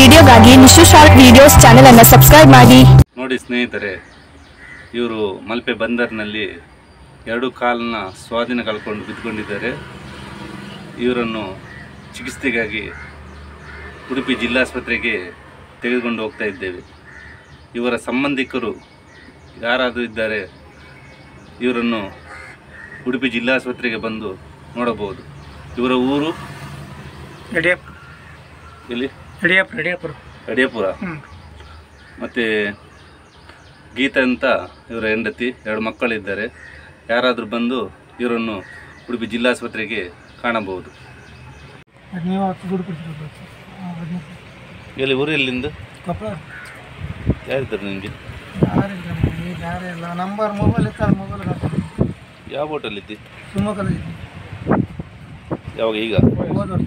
ವಿಡಿಯೋಗಾಗಿ Nishu short videos channel ಅನ್ನು subscribe ಮಾಡಿ ನೋಡಿ ಸ್ನೇಹಿತರೆ ಇವರು ಮಲ್ಪೆ ಬಂದರ್ನಲ್ಲಿ ಎರಡು ಕಾಲನ್ನ ಸ್ವಾಧೀನ ಕಳ್ಕೊಂಡು ಬಿದ್ದುಕೊಂಡಿದ್ದಾರೆ ಇವರನ್ನು ಚಿಕಿತ್ಸೆಗಾಗಿ ಉಡುಪಿ ಜಿಲ್ಲಾಸ್ಪತ್ರೆಗೆ ತೆಗೆದುಕೊಂಡು ಹೋಗ್ತಾ ಇದ್ದೇವೆ ಇವರ ಸಂಬಂಧಿಕರು ಯಾರಾದರೂ ಇದ್ದರೆ ಇವರನ್ನು ಉಡುಪಿ ಜಿಲ್ಲಾಸ್ಪತ್ರೆಗೆ ಬಂದು ನೋಡಬಹುದು ಇವರ ಊರು ಯಡಿಯಪ್ಪ ಎಲ್ಲಿ ಯಡಿಯಪ್ಪ ಯಡಿಯಪ್ಪರು ಅಡಿಯಪುರ ಹ್ಞೂ ಮತ್ತು ಗೀತಾ ಅಂತ ಇವರ ಹೆಂಡತಿ ಎರಡು ಮಕ್ಕಳಿದ್ದಾರೆ ಯಾರಾದರೂ ಬಂದು ಇವರನ್ನು ಉಡುಪಿ ಜಿಲ್ಲಾಸ್ಪತ್ರೆಗೆ ಕಾಣಬಹುದು ನೀವು ಹತ್ತು ದುಡ್ಡು ಕೊಡ್ತೀರಿ ಹದಿನೈದು ಎಲ್ಲಿ ಊರು ಎಲ್ಲಿಂದ ಕೊಪ್ಪಳ ಯಾರಿದ್ದಾರೆ ನಿಮಗೆ ಯಾರಿಲ್ಲ ಈಗ ಯಾರೇ ಇಲ್ಲ ನಂಬರ್ ಮೊಬೈಲ್ ಇರ್ತಾರೆ ಮೊಬೈಲ್ ಯಾವ ಹೋಟೆಲಿದ್ದಿ ಶಿವಮೊಗ್ಗದಲ್ಲಿ ಇದ್ದೀನಿ ಯಾವಾಗ ಈಗ ಹೋದ ವರ್ಷ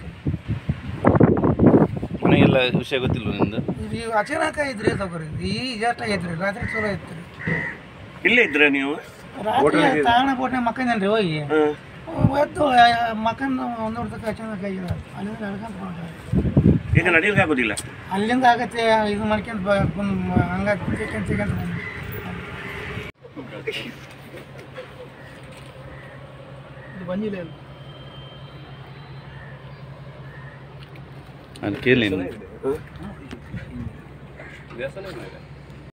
ಮನೆಗೆಲ್ಲ ವಿಷಯ ಗೊತ್ತಿಲ್ವ ನಿಂದು ಇದು ಈಗ ಅಚಾನಕ ಇದ್ರಿ ತಗೋರಿ ಈಗ ಜಸ್ಟ್ ಆಗೈತ್ರಿ ರಾತ್ರಿ ಚಲೋ ಐತ್ರಿ ಇಲ್ಲೇ ಇದ್ರ ನೀವು ರಾತ್ರಿ ತಾಣ ಬೋಟ್ನೆ ಮಕ್ಕಂದೇನ್ರಿ ಹೋಗಿ ಎದ್ದು ಮಕ್ಕಂದ ಒಂದು ಹೊಡ್ತಕ್ಕೆ ಅಚಾನಕ ಆಗಿದೆ ಅಲ್ಲಿಂದ ನಡ್ಕೊಂತ ಹೊರ್ಟೆ. ಈಗ ನಡೀಲಿಕ್ಕೆ ಆಗೋದಿಲ್ಲ ಅಲ್ಲಿಂದ ಆಗತ್ತೆ ಇದು ಮಾಡ್ಕೊಂತ ಬ ಹಂಗಾಗಿ ಕುಡಿಯಕ್ಕಂತ ಸಿಗಂತ ಬಂದ್ವಿ. ಇದು ಬಂದಿಲ್ಲ ಇದು. ನಾನು ಕೇಳಿ